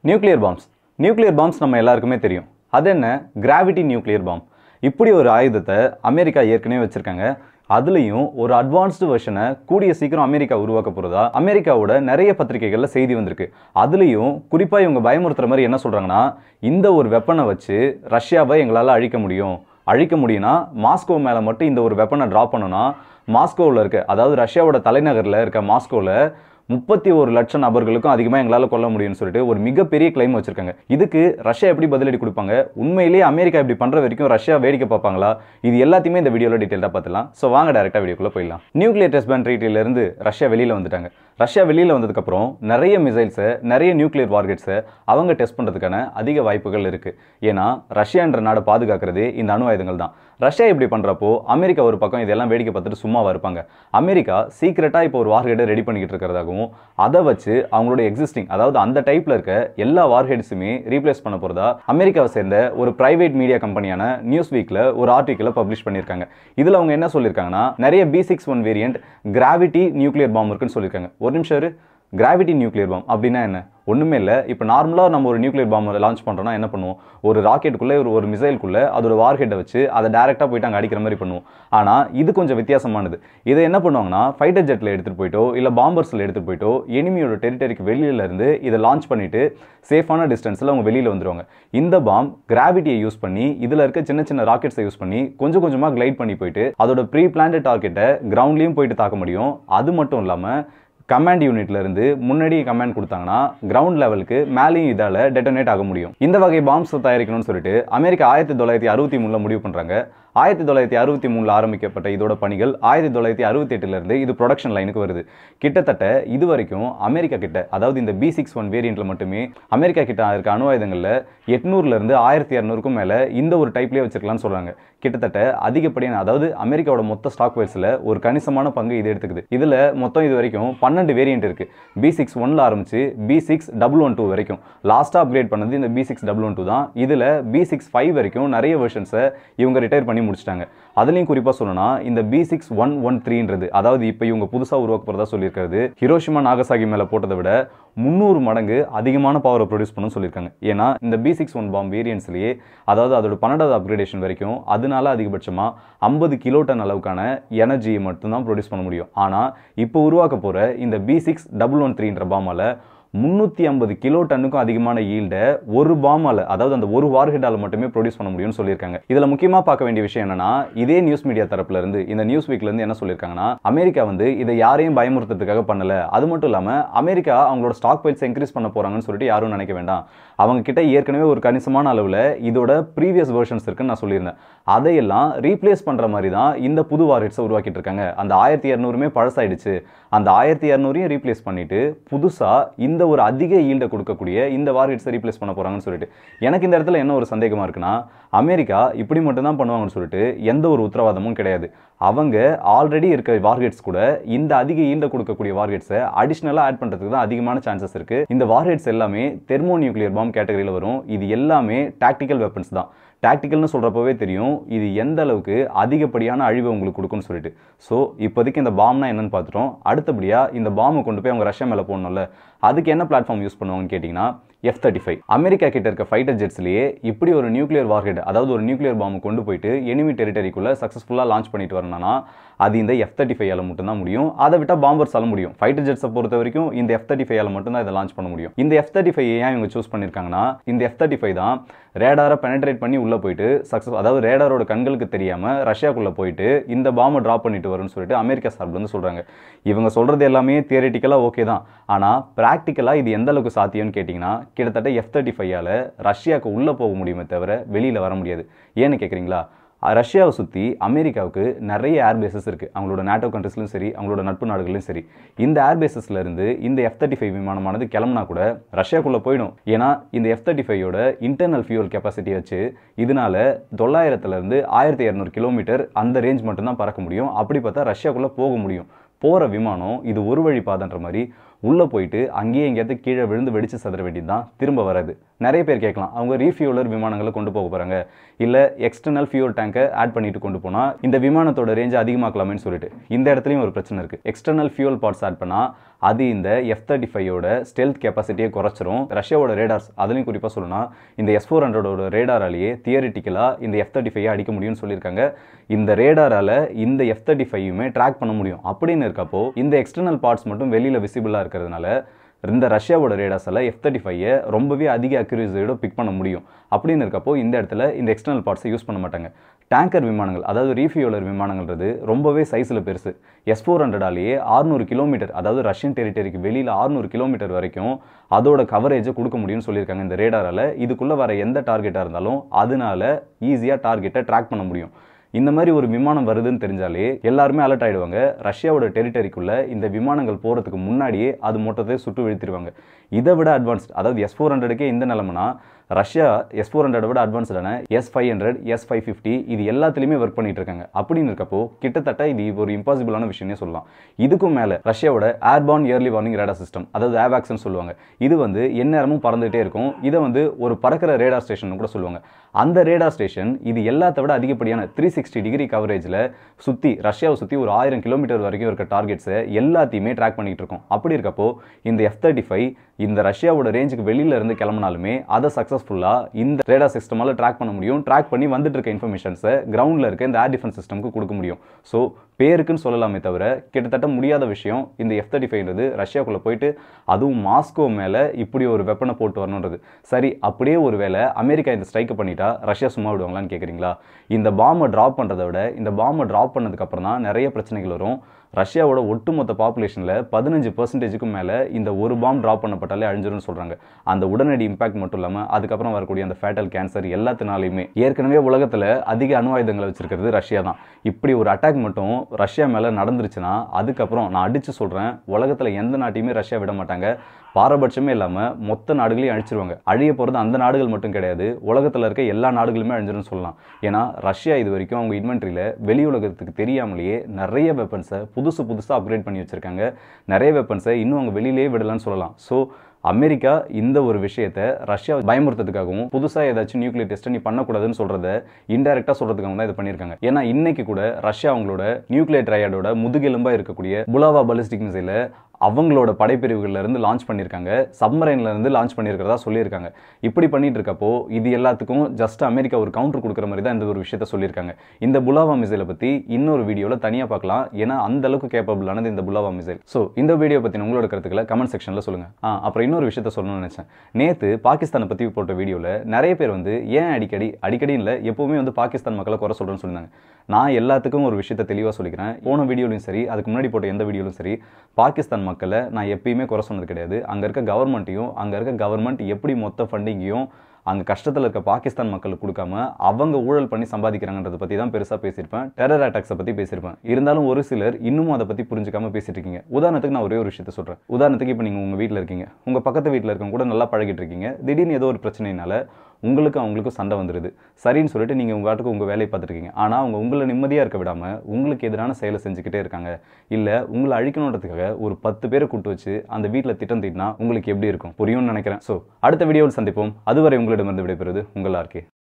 Nuclear palms nuclear palms நம்ம எல்லாருக்குமே தெரியும் அது என்ன கிராவிட்டி நியூக்ளியர் பாம் இப்படி ஒரு ஆயுதத்தை அமெரிக்கா ஏற்கனவே வச்சிருக்காங்க அதுலேயும் ஒரு அட்வான்ஸ்டு வெர்ஷனை கூடிய சீக்கிரம் அமெரிக்கா உருவாக்க போகிறதா அமெரிக்காவோட நிறைய பத்திரிகைகளில் செய்தி வந்திருக்கு அதுலேயும் குறிப்பாக இவங்க பயமுறுத்துற மாதிரி என்ன சொல்கிறாங்கன்னா இந்த ஒரு வெப்பனை வச்சு ரஷ்யாவை எங்களால் அழிக்க முடியும் அழிக்க முடியும்னா மாஸ்கோ மேலே மட்டும் இந்த ஒரு வெப்பனை ட்ராப் பண்ணோன்னா மாஸ்கோவில் இருக்க அதாவது ரஷ்யாவோட தலைநகரில் இருக்க மாஸ்கோவில் முப்பத்தி ஒரு லட்சம் நபர்களுக்கும் அதிகமாக எங்களால் கொல்ல முடியும்னு சொல்லிட்டு ஒரு மிகப்பெரிய கிளைம் வச்சிருக்காங்க இதுக்கு ரஷ்யா எப்படி பதிலடி கொடுப்பாங்க உண்மையிலேயே அமெரிக்கா இப்படி பண்ணுற வரைக்கும் ரஷ்யா வேடிக்கை பார்ப்பாங்களா இது எல்லாத்தையுமே இந்த வீடியோவில் டீட்டெயிலாக பார்த்துலாம் ஸோ வாங்க டேரெக்டாக வீடியோக்குள்ளே போயிடலாம் நியூக்ளியர் டெஸ்ட் பேன் ட்ரீட்டிலேருந்து ரஷ்யா வெளியில் வந்துட்டாங்க ரஷ்யா வெளியில் வந்ததுக்கப்புறம் நிறைய மிசைல்ஸை நிறைய நியூக்ளியர் வார்கெட்ஸை அவங்க டெஸ்ட் பண்ணுறதுக்கான அதிக வாய்ப்புகள் இருக்குது ஏன்னா ரஷ்யான்ற நாடை பாதுகாக்கிறதே இந்த அணு ஆயுதங்கள் தான் ரஷ்யா இப்படி பண்ணுறப்போ அமெரிக்கா ஒரு பக்கம் இதெல்லாம் வேடிக்கை பார்த்துட்டு சும்மாவா இருப்பாங்க அமெரிக்கா சீக்கிரட்டாக இப்போ ஒரு வார்ஹெட்டை ரெடி பண்ணிக்கிட்டு இருக்கிறதாகவும் அதை வச்சு அவங்களோட எக்ஸிஸ்டிங் அதாவது அந்த டைப்பில் இருக்க எல்லா வார்ஹெட்ஸுமே ரீப்ளேஸ் பண்ண போகிறதா அமெரிக்காவை சேர்ந்த ஒரு பிரைவேட் மீடியா கம்பெனியான நியூஸ் வீக்கில் ஒரு ஆர்டிக்கலை பப்ளிஷ் பண்ணியிருக்காங்க இதில் அவங்க என்ன சொல்லியிருக்காங்கன்னா நிறைய B six one variant gravity nuclear bomb இருக்குன்னு சொல்லியிருக்காங்க ஒரு நிமிஷம் இரு. கிராவிட்டி நியூக்ளியர் பாம் அப்படின்னா என்ன ஒன்றுமே இல்லை இப்போ நார்மலாக நம்ம ஒரு நியூக்ளியர் பாம் லான்ச் பண்ணுறோம்னா என்ன பண்ணுவோம் ஒரு ராக்கெட்டுக்குள்ளே ஒரு ஒரு மிசைலுக்குள்ளே அதோட வார்ஹெட்டை வச்சு அதை டேரெக்டாக போயிட்டு அங்கே அடிக்கிற மாதிரி பண்ணுவோம் ஆனால் இது கொஞ்சம் வித்தியாசமானது இதை என்ன பண்ணுவாங்கன்னா ஃபைட்டர் ஜெட்டில் எடுத்துகிட்டு போயிட்டோ இல்லை பாம்பர்ஸில் எடுத்துகிட்டு போயிட்டோ எனிமியோட டெரிட்டரிக்கு வெளியில இருந்து இதை லான்ச் பண்ணிட்டு சேஃபான டிஸ்டன்ஸில் அவங்க வெளியில் வந்துருவாங்க இந்த பாம் கிராவிட்டியை யூஸ் பண்ணி இதில் இருக்க சின்ன சின்ன ராக்கெட்ஸை யூஸ் பண்ணி கொஞ்சம் கொஞ்சமாக கிளைட் பண்ணி போயிட்டு அதோட ப்ரீ பிளான்ட் டார்கெட்டை கிரவுண்ட்லேயும் போயிட்டு தாக்க முடியும் அது மட்டும் இல்லாமல் கமாண்ட் யூனிட்ல இருந்து முன்னாடி கமாண்ட் கொடுத்தாங்கன்னா கிரவுண்ட் லெவலுக்கு மேலேயும் இதால டெட்டனேட் ஆக முடியும் இந்த வகை பாம்ஸ் தயாரிக்கணும்னு சொல்லிட்டு அமெரிக்கா ஆயிரத்தி தொள்ளாயிரத்தி அறுபத்தி மூணுல முடிவு பண்றாங்க ஆயிரத்தி தொள்ளாயிரத்தி அறுபத்தி மூணில் ஆரம்பிக்கப்பட்ட இதோட பணிகள் ஆயிரத்தி தொள்ளாயிரத்தி அறுபத்தி எட்டுலேருந்து இது ப்ரொடக்ஷன் லைனுக்கு வருது கிட்டத்தட்ட இது வரைக்கும் அமெரிக்கா கிட்ட அதாவது இந்த பி சிக்ஸ் ஒன் வேரியண்ட்டில் மட்டுமே அமெரிக்கா கிட்ட இருக்க அணு ஆயுதங்களில் எட்நூறுலேருந்து ஆயிரத்தி இரநூறுக்கும் மேலே இந்த ஒரு டைப்லேயே வச்சிருக்கலாம்னு சொல்கிறாங்க கிட்டத்தட்ட அதிகப்படியான அதாவது அமெரிக்காவோட மொத்த ஸ்டாக் வைஸில் ஒரு கணிசமான பங்கு இது எடுத்துக்குது இதில் மொத்தம் இது வரைக்கும் பன்னெண்டு வேரியண்ட் இருக்கு பி சிக்ஸ் ஒன்ல ஆரம்பிச்சு B six double one two வரைக்கும் லாஸ்ட்டாக அப்கிரேட் பண்ணது இந்த B six double one two தான் இதில் பி சிக்ஸ் ஃபைவ் வரைக்கும் நிறைய வெர்ஷன்ஸை இவங்க ரிட்டையர் பண்ணி முடிச்சிட்டாங்க அதுலேயும் குறிப்பாக சொல்லணும்னா இந்த பி சிக்ஸ் ஒன் ஒன் த்ரீன்றது அதாவது இப்போ இவங்க புதுசாக உருவாக்க போகிறதா சொல்லியிருக்கிறது ஹிரோஷிமா நாகசாகி மேலே போட்டதை விட முந்நூறு மடங்கு அதிகமான பவரை ப்ரொடியூஸ் பண்ணணும்னு சொல்லியிருக்காங்க ஏன்னா இந்த பி சிக்ஸ் ஒன் பாம் வேரியன்ஸ்லேயே அதாவது அதோட பன்னெண்டாவது அப்கிரேடேஷன் வரைக்கும் அதனால அதிகபட்சமாக ஐம்பது கிலோ டன் அளவுக்கான எனர்ஜியை மட்டும்தான் ப்ரொடியூஸ் பண்ண முடியும் ஆனால் இப்போ உருவாக்க போகிற இந்த பி சிக்ஸ் டபுள் ஒன் த்ரீன்ற பாமால் முந்நூற்றி ஐம்பது கிலோ டன்னுக்கும் அதிகமான ஈல்டை ஒரு பாமால் அதாவது அந்த ஒரு வார்ஹெட்டால் மட்டுமே ப்ரொடியூஸ் பண்ண முடியும்னு சொல்லியிருக்காங்க இதில் முக்கியமாக பார்க்க வேண்டிய விஷயம் என்னன்னா இதே நியூஸ் மீடியா தரப்புல இருந்து இந்த நியூஸ் வீக்ல இருந்து என்ன சொல்லியிருக்காங்கன்னா அமெரிக்கா வந்து இதை யாரையும் பயமுறுத்துறதுக்காக பண்ணல அது மட்டும் இல்லாமல் அமெரிக்கா அவங்களோட ஸ்டாக் பைல்ஸ் இன்க்ரீஸ் பண்ண போறாங்கன்னு சொல்லிட்டு யாரும் நினைக்க வேண்டாம் அவங்க கிட்ட ஏற்கனவே ஒரு கணிசமான அளவில் இதோட ப்ரீவியஸ் வெர்ஷன்ஸ் இருக்குன்னு நான் சொல்லியிருந்தேன் அதையெல்லாம் ரீப்ளேஸ் பண்ணுற மாதிரி தான் இந்த புது வார்ஹெட்ஸை உருவாக்கிட்டு இருக்காங்க அந்த ஆயிரத்தி இரநூறுமே பழசாயிடுச்சு அந்த ஆயிரத்தி இரநூறையும் ரீப்ளேஸ் பண்ணிட்டு புதுசாக இந்த ஒரு அதிக ஈல்டை கொடுக்கக்கூடிய இந்த வார்ஹெட்ஸை ரீப்ளேஸ் பண்ண போகிறாங்கன்னு சொல்லிட்டு எனக்கு இந்த இடத்துல என்ன ஒரு சந்தேகமாக இருக்குன்னா அமெரிக்கா இப்படி மட்டும்தான் பண்ணுவாங்கன்னு சொல்லிட்டு எந்த ஒரு உத்தரவாதமும் கிடையாது அவங்க ஆல்ரெடி இருக்க வார்ஹெட்ஸ் கூட இந்த அதிக ஈல்டை கொடுக்கக்கூடிய வார்ஹெட்ஸை அடிஷ்னலாக ஆட் பண்ணுறதுக்கு தான் அதிகமான சான்சஸ் இருக்குது இந்த வார்ஹெட்ஸ் எல்லாமே தெர்மோ நியூக்ளியர் பாம் கேட்டகரியில் வரும் இது எல்லாமே டாக்டிக்கல் வெப்பன்ஸ் தான் டாக்டிக்கல்னு சொல்கிறப்பவே தெரியும் இது எந்த அளவுக்கு அதிகப்படியான அழிவை உங்களுக்கு கொடுக்கும்னு சொல்லிட்டு ஸோ இப்போதைக்கு இந்த பாம்னா என்னன்னு பார்த்துட்டோம் அடுத்தபடியாக இந்த பாம்பை கொண்டு போய் அவங்க ரஷ்யா மேலே போடணும்ல அதுக்கு என்ன பிளாட்ஃபார்ம் யூஸ் பண்ணுவாங்கன்னு கேட்டிங்கன்னா எஃப் தேர்ட்டி ஃபைவ் அமெரிக்கா கிட்ட இருக்க ஃபைட்டர் ஜெட்ஸ்லேயே இப்படி ஒரு நியூக்ளியர் வார்ஹெட் அதாவது ஒரு நியூக்ளியர் பாம்பு கொண்டு போயிட்டு எனிமி டெரிட்டரிக்குள்ளே சக்ஸஸ்ஃபுல்லாக லான்ச் பண்ணிட்டு வரணும்னா அது இந்த எஃப் தேர்ட்டி ஃபைவ் மட்டும்தான் முடியும் அதை விட்டால் பாம்பர்ஸால முடியும் ஃபைட்டர் ஜெட்ஸை பொறுத்த வரைக்கும் இந்த எஃப் தேர்ட்டி ஃபைவ் மட்டும்தான் இதை லான்ச் பண்ண முடியும் இந்த எஃப் தேர்ட்டி ஃபைவ் ஏன் இவங்க சூஸ் பண்ணியிருக்காங்கன்னா இந்த எஃப் தேர்ட்டி ஃபைவ் தான் ரேடாரை பெனட்ரேட் பண்ணி உள்ளே போயிட்டு சக்ஸஸ் அதாவது ரேடாரோட கண்களுக்கு தெரியாமல் ரஷ்யாக்குள்ளே போயிட்டு இந்த பாம்பை ட்ராப் பண்ணிட்டு வரும்னு சொல்லிட்டு அமெரிக்கா சார்பில் வந்து சொல்கிறாங்க இவங்க சொல்கிறது எல்லாமே தியரட்டிக்கலாக ஓகே தான் ஆனால் ப்ராக்டிக்கலாக இது எந்த அளவுக்கு சாத்தியம்னு கேட்டிங்கன்னா கிட்டத்தட்ட எஃப் தேர்ட்டி ஃபைவால் ரஷ்யாவுக்கு உள்ளே போக முடியுமே தவிர வெளியில் வர முடியாது ஏன்னு கேட்குறீங்களா ரஷ்யாவை சுற்றி அமெரிக்காவுக்கு நிறைய ஏர்பேசஸ் இருக்குது அவங்களோட நேட்டோ கண்ட்ரிஸ்லையும் சரி அவங்களோட நட்பு நாடுகளையும் சரி இந்த ஏர்பேசஸ்ல இருந்து இந்த எஃப் தேர்ட்டி ஃபைவ் விமானமானது கிளம்புனா கூட ரஷ்யாக்குள்ளே போயிடும் ஏன்னா இந்த எஃப் தேர்ட்டி ஃபைவோட இன்டர்னல் ஃபியூல் கெப்பாசிட்டி வச்சு இதனால தொள்ளாயிரத்துலேருந்து ஆயிரத்தி இரநூறு கிலோமீட்டர் அந்த ரேஞ்ச் மட்டும்தான் பறக்க முடியும் அப்படி பார்த்தா ரஷ்யாக்குள்ளே போக முடியும் போகிற விமானம் இது ஒரு வழி பாதைன்ற மாதிரி உள்ளே போயிட்டு அங்கேயே எங்கேயாவது கீழே விழுந்து வெடிச்சு சதற வேண்டியது தான் திரும்ப வராது நிறைய பேர் கேட்கலாம் அவங்க ரீஃபியூலர் விமானங்களை கொண்டு போக போகிறாங்க இல்லை எக்ஸ்டர்னல் ஃபியூல் டேங்கை ஆட் பண்ணிட்டு கொண்டு போனால் இந்த விமானத்தோட ரேஞ்சை அதிகமாக்கலாமேன்னு சொல்லிட்டு இந்த இடத்துலையும் ஒரு பிரச்சனை இருக்குது எக்ஸ்டர்னல் ஃபியூல் பார்ட்ஸ் ஆட் பண்ணால் அது இந்த எஃப் தேர்ட்டி ஃபைவோட ஸ்டெல்த் கெப்பாசிட்டியை குறைச்சிரும் ரஷ்யாவோட ரேடார்ஸ் அதுலையும் குறிப்பாக சொல்லணும்னா இந்த எஸ் ஃபோர் ஹண்ட்ரடோட ரேடாராலேயே தியரிட்டிக்கலாக இந்த எஃப் தேர்ட்டி ஃபைவ் அடிக்க முடியும்னு சொல்லியிருக்காங்க இந்த ரேடாரால் இந்த எஃப் தேர்ட்டி ஃபைவுமே ட்ராக் பண்ண முடியும் அப்படின்னு இருக்கப்போ இந்த எக்ஸ்டர்னல் பார்ட்ஸ் மட்டும் வெளியில் விசிபிளாக இருக்கிறதுனால இந்த ரஷ்யாவோட ரேடாஸில் எஃப் தேர்ட்டி ஃபைவை ரொம்பவே அதிக அக்யூரேசியோட பிக் பண்ண முடியும் அப்படின்னு இருக்கப்போ இந்த இடத்துல இந்த எக்ஸ்டர்னல் பார்ட்ஸை யூஸ் பண்ண மாட்டாங்க டேங்கர் விமானங்கள் அதாவது ரீஃபியூலர் விமானங்கள்ன்றது ரொம்பவே சைஸில் பெருசு எஸ் ஃபோர் ஹண்ட்ரடாலேயே ஆறுநூறு கிலோமீட்டர் அதாவது ரஷ்யன் டெரிட்டரிக்கு வெளியில் ஆறுநூறு கிலோமீட்டர் வரைக்கும் அதோட கவரேஜை கொடுக்க முடியும்னு சொல்லியிருக்காங்க இந்த ரேடாரால் இதுக்குள்ளே வர எந்த டார்கெட்டாக இருந்தாலும் அதனால ஈஸியாக டார்கெட்டை ட்ராக் பண்ண முடியும் இந்த மாதிரி ஒரு விமானம் வருதுன்னு தெரிஞ்சாலே எல்லாருமே அலர்ட் ஆயிடுவாங்க ரஷ்யாவோட டெரிட்டரிக்குள்ள இந்த விமானங்கள் போகிறதுக்கு முன்னாடியே அது மொத்தத்தை சுட்டு வீழ்த்திடுவாங்க இதை விட அட்வான்ஸ்ட் அதாவது எஸ் ஃபோர் ஹண்ட்ரடுக்கே இந்த நிலமைனா ரஷ்யா எஸ் ஃபோர் ஹண்ட்ரட் விட அட்வான்ஸ்டான S five hundred S five fifty இது எல்லாத்துலேயுமே ஒர்க் பண்ணிட்டு இருக்காங்க அப்படின்னு இருக்கப்போ கிட்டத்தட்ட இது ஒரு இம்பாசிபிளான விஷயமே சொல்லலாம் இதுக்கும் மேலே ரஷ்யாவோட airborne early warning radar system அதாவது ஏவாக்ஸ்னு சொல்லுவாங்க இது வந்து எந்நேரமும் பறந்துகிட்டே இருக்கும் இதை வந்து ஒரு பறக்கிற ரேடார் ஸ்டேஷன் கூட சொல்லுவாங்க அந்த ரேடார் ஸ்டேஷன் இது எல்லாத்த விட அதிகப்படியான த்ரீ சிக்ஸ்டி டிகிரி கவரேஜில் சுற்றி ரஷ்யாவை சுற்றி ஒரு ஆயிரம் கிலோமீட்டர் வரைக்கும் இருக்க டார்கெட்ஸை எல்லாத்தையுமே ட்ராக் பண்ணிட்டு இருக்கோம் அப்படி இருக்கப்போ இந்த எஃப் தேர்ட்டி ஃபைவ் இந்த ரஷ்யாவோட ரேஞ்சுக்கு வெளியில இருந்து கிளம்பினாலுமே அதை சக்ஸஸ்ஃபுல்லாக இந்த ரேடார் சிஸ்டமால் ட்ராக் பண்ண முடியும் ட்ராக் பண்ணி வந்துட்டு இருக்க இன்ஃபர்மேஷன்ஸை கிரவுண்டில் இருக்க இந்த ஏர் டிஃபென்ஸ் சிஸ்டம்க்கு கொடுக்க முடியும் ஸோ பேருக்குன்னு சொல்லலாமே தவிர கிட்டத்தட்ட முடியாத விஷயம் இந்த எஃப் தேர்ட்டி ஃபைவ்ன்றது ரஷ்யாக்குள்ளே போயிட்டு அதுவும் மாஸ்கோ மேலே இப்படி ஒரு வெப்பனை போட்டு வரணுன்றது சரி அப்படியே ஒரு வேளை அமெரிக்கா இந்த ஸ்ட்ரைக்கை பண்ணிட்டா ரஷ்யா சும்மா விடுவாங்களான்னு கேட்குறீங்களா இந்த பாம்பை ட்ராப் பண்ணுறதை விட இந்த பாம்பை ட்ராப் பண்ணதுக்கப்புறம் தான் நிறைய பிரச்சனைகள் வரும் ரஷ்யாவோட ஒட்டுமொத்த பாப்புலேஷனில் பதினஞ்சு பர்சன்டேஜுக்கும் மேலே இந்த ஒரு பாம் ட்ராப் பண்ணப்பட்டாலே அழிஞ்சிரும்னு சொல்கிறாங்க அந்த உடனடி இம்பாக்ட் மட்டும் இல்லாமல் அதுக்கப்புறம் வரக்கூடிய அந்த ஃபேட்டல் கேன்சர் எல்லாத்தினாலையுமே ஏற்கனவே உலகத்தில் அதிக அணு ஆயுதங்களை வச்சிருக்கிறது ரஷ்யா தான் இப்படி ஒரு அட்டாக் மட்டும் ரஷ்யா மேலே நடந்துருச்சுன்னா அதுக்கப்புறம் நான் அடித்து சொல்கிறேன் உலகத்தில் எந்த நாட்டையுமே ரஷ்யா விட மாட்டாங்க பாரபட்சமே இல்லாமல் மொத்த நாடுகளையும் அழிச்சிருவாங்க அழிய போகிறது அந்த நாடுகள் மட்டும் கிடையாது உலகத்தில் இருக்க எல்லா நாடுகளுமே அழிஞ்சிரும்னு சொல்லலாம் ஏன்னா ரஷ்யா இது வரைக்கும் அவங்க இன்வென்ட்ரியில் வெளி உலகத்துக்கு தெரியாமலேயே நிறைய வெப்பன்ஸை புதுசு புதுசாக அப்கிரேட் பண்ணி வச்சுருக்காங்க நிறைய வெப்பன்ஸை இன்னும் அவங்க வெளியிலேயே விடலாம்னு சொல்லலாம் ஸோ அமெரிக்கா இந்த ஒரு விஷயத்தை ரஷ்யா பயமுறுத்துறதுக்காகவும் புதுசாக ஏதாச்சும் நியூக்ளியர் டெஸ்ட்டை நீ பண்ணக்கூடாதுன்னு சொல்கிறத இன்டெரக்டாக சொல்கிறதுக்காக தான் இது பண்ணியிருக்காங்க ஏன்னா இன்னைக்கு கூட ரஷ்யா அவங்களோட நியூக்ளியர் ட்ரையாடோட முதுகெலும்பாக இருக்கக்கூடிய புலாவா பலிஸ்டிக் மிசைலை அவங்களோட படைப்பிரிவுகள்ல இருந்து லான்ச் பண்ணியிருக்காங்க சப்மரைன்ல இருந்து லான்ச் பண்ணியிருக்கிறதா சொல்லியிருக்காங்க இப்படி பண்ணிட்டு இருக்கப்போ இது எல்லாத்துக்கும் ஜஸ்ட் அமெரிக்கா ஒரு கவுண்டர் கொடுக்குற மாதிரி தான் இந்த ஒரு விஷயத்த சொல்லியிருக்காங்க இந்த புலாவா மிசைலை பற்றி இன்னொரு வீடியோவில் தனியாக பார்க்கலாம் ஏன்னா அந்த அளவுக்கு கேப்பபிளானது இந்த புலாவா மிசைல் ஸோ இந்த வீடியோ பற்றி உங்களோட கருத்துக்களை கமெண்ட் செக்ஷனில் சொல்லுங்க ஆ அப்புறம் இன்னொரு விஷயத்த சொல்லணும்னு நினச்சேன் நேற்று பாகிஸ்தானை பற்றி போட்ட வீடியோவில் நிறைய பேர் வந்து ஏன் அடிக்கடி அடிக்கடி இல்லை எப்போவுமே வந்து பாகிஸ்தான் மக்களை குறை சொல்கிறேன்னு சொல்லியிருந்தாங்க நான் எல்லாத்துக்கும் ஒரு விஷயத்த தெளிவாக சொல்லிக்கிறேன் போன வீடியோலையும் சரி அதுக்கு முன்னாடி போட்ட எந்த வீடியோலும் சரி பாகிஸ்தான் மக்களை நான் எப்பயுமே குறை சொன்னது கிடையாது அங்கே இருக்க கவர்மெண்ட்டையும் அங்கே இருக்க கவர்மெண்ட் எப்படி மொத்த ஃபண்டிங்கையும் அங்கே கஷ்டத்தில் இருக்க பாகிஸ்தான் மக்களுக்கு கொடுக்காம அவங்க ஊழல் பண்ணி சம்பாதிக்கிறாங்கன்றத பற்றி தான் பெருசாக பேசியிருப்பேன் டெரர் அட்டாக்ஸை பற்றி பேசியிருப்பேன் இருந்தாலும் ஒரு சிலர் இன்னமும் அதை பற்றி புரிஞ்சுக்காம பேசிட்டு இருக்கீங்க உதாரணத்துக்கு நான் ஒரே ஒரு விஷயத்த சொல்கிறேன் உதாரணத்துக்கு இப்போ நீங்கள் உங்கள் வீட்டில் இருக்கீங்க உங்கள் பக்கத்து வீட்டில் இருக்கவங்க கூட நல்லா பழகிட்டு இருக்கீங்க திடீர்னு ஏதோ ஒரு பிரச்சனைனால உங்களுக்கு அவங்களுக்கும் சண்டை வந்துடுது சரின்னு சொல்லிட்டு நீங்கள் உங்கள் ஆட்டுக்கு உங்கள் வேலையை பார்த்துருக்கீங்க ஆனால் அவங்க உங்களை நிம்மதியாக இருக்க விடாமல் உங்களுக்கு எதிரான செயலை செஞ்சுக்கிட்டே இருக்காங்க இல்லை உங்களை அழிக்கணுன்றதுக்காக ஒரு பத்து பேரை கூட்டு வச்சு அந்த வீட்டில் திட்டம் தீட்டினா உங்களுக்கு எப்படி இருக்கும் புரியும்னு நினைக்கிறேன் ஸோ அடுத்த வீடியோவில் சந்திப்போம் அதுவரை உங்களிடமிருந்து விடைபெறுவது உங்கள் ஆர்கே